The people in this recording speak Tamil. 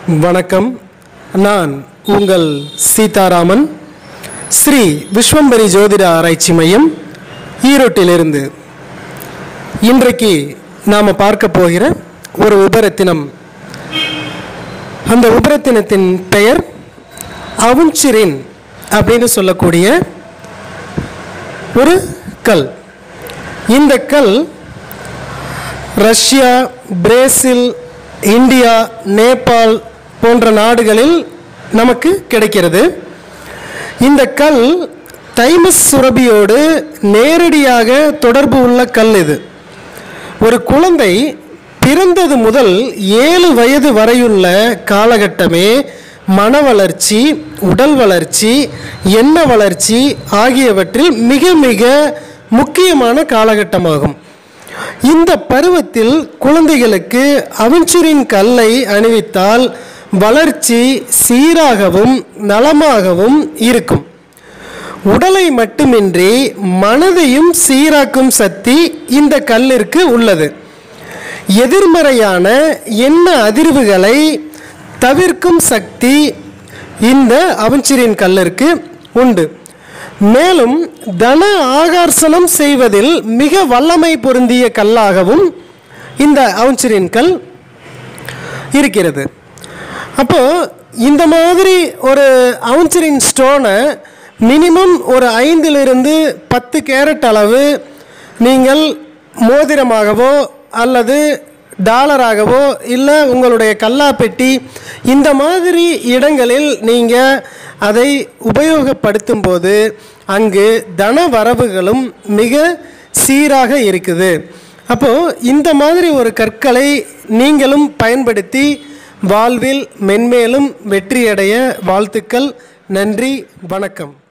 வணக்கம் நான் உங்கள் சீதாராமன் ஸ்ரீ விஸ்வம்பரி ஜோதிட ஆராய்ச்சி மையம் ஈரோட்டிலிருந்து இன்றைக்கு நாம் பார்க்க போகிற ஒரு உபரத்தினம் அந்த உபரத்தினத்தின் பெயர் அவுஞ்சிரின் அப்படின்னு சொல்லக்கூடிய ஒரு கல் இந்த கல் ரஷ்யா பிரேசில் இந்தியா நேபாள் போன்ற நாடுகளில் நமக்கு கிடைக்கிறது இந்த கல் தைமஸ் சுரபியோடு நேரடியாக தொடர்பு உள்ள கல் இது ஒரு குழந்தை பிறந்தது முதல் ஏழு வயது வரையுள்ள காலகட்டமே மன வளர்ச்சி உடல் வளர்ச்சி எண்ண வளர்ச்சி ஆகியவற்றில் மிக மிக முக்கியமான காலகட்டமாகும் இந்த பருவத்தில் குழந்தைகளுக்கு அவிஞ்சுரின் கல்லை அணிவித்தால் வளர்ச்சி சீராகவும் நலமாகவும் இருக்கும் உடலை மட்டுமின்றி மனதையும் சீராக்கும் சக்தி இந்த கல்லிற்கு உள்ளது எதிர்மறையான எண்ண அதிர்வுகளை தவிர்க்கும் சக்தி இந்த அவஞ்சிரின் கல்லிற்கு உண்டு மேலும் தன ஆகர்ஷணம் செய்வதில் மிக வல்லமை பொருந்திய கல்லாகவும் இந்த அவஞ்சிரின் கல் இருக்கிறது அப்போ இந்த மாதிரி ஒரு அவுன்சரின் ஸ்டோனை மினிமம் ஒரு ஐந்திலிருந்து பத்து கேரட் அளவு நீங்கள் மோதிரமாகவோ அல்லது டாலராகவோ இல்லை உங்களுடைய கல்லாப்பெட்டி இந்த மாதிரி இடங்களில் நீங்கள் அதை உபயோகப்படுத்தும் போது அங்கு தன வரவுகளும் மிக சீராக இருக்குது அப்போது இந்த மாதிரி ஒரு கற்களை நீங்களும் பயன்படுத்தி வாழ்வில் மென்மேலும் வெற்றியடைய வாழ்த்துக்கள் நன்றி வணக்கம்